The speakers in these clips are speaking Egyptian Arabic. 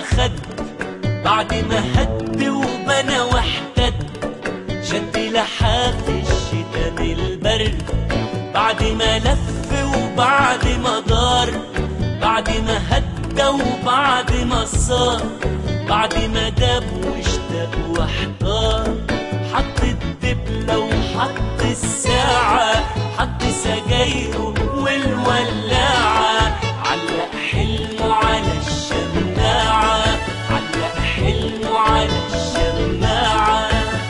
خد بعد ما هد وبنى واحتد شد لحاف الشتا من البرد بعد ما لف وبعد ما دار بعد ما هدى وبعد ما صار بعد ما داب واشتاق واحتار حط الدبلة وحط الساعة حط سجايره والولاعة علق حلمه على الشماعة علق حلمه على الشماعة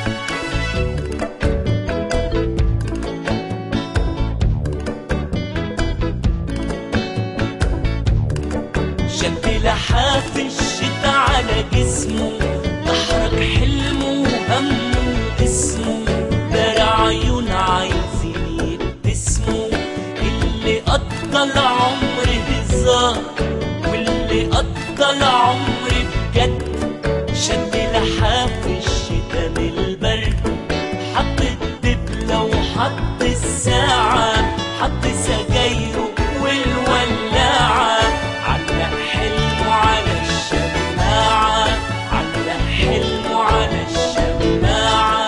شد لحاف الشتا على جسمه تحرك حلمه وهمه واسمه دار عيون عايزين يبتسموا اللي قضى العمر هزار واللي قضى العمر بجد شد لحاف الشتا من البرد حط الدبلة وحط الساعة حط سجايره والولاعة علق حلمه على الشماعة علق حلمه على الشماعة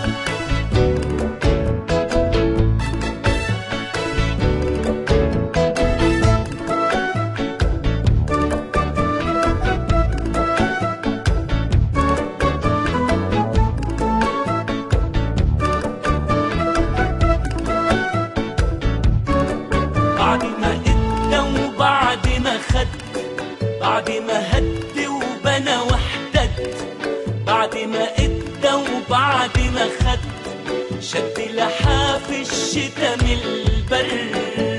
بعد ما ادى وبعد ما خد بعد ما هد وبنى واحتد بعد ما ادى وبعد ما خد شد لحاف الشتا من البر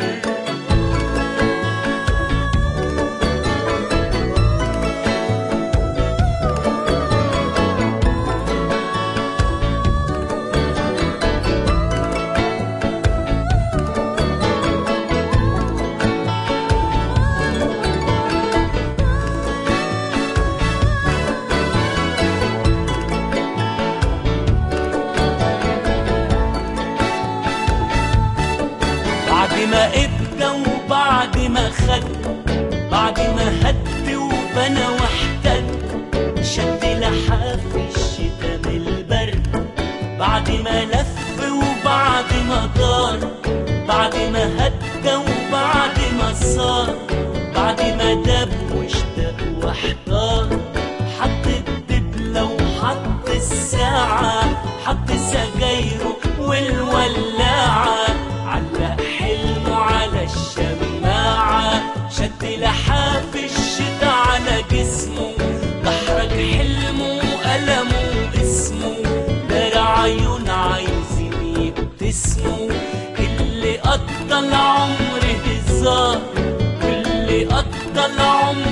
بعد ما ادى وبعد ما خد بعد ما هد وبنى واحتد شد لحاف الشتا من البرد بعد ما لف وبعد ما دار بعد ما هدى وبعد ما صار بعد ما داب واشتاق واحتار حط الدبلة وحط الساعة حط سجايره والولاعة علق حلمه على الشماعة شد لحاف الشتا على جسمه دحرج حلمه وألمه واسمه دار عيون عايزين يبتسموا اللي قضى العمر هزار واللي قضى العمر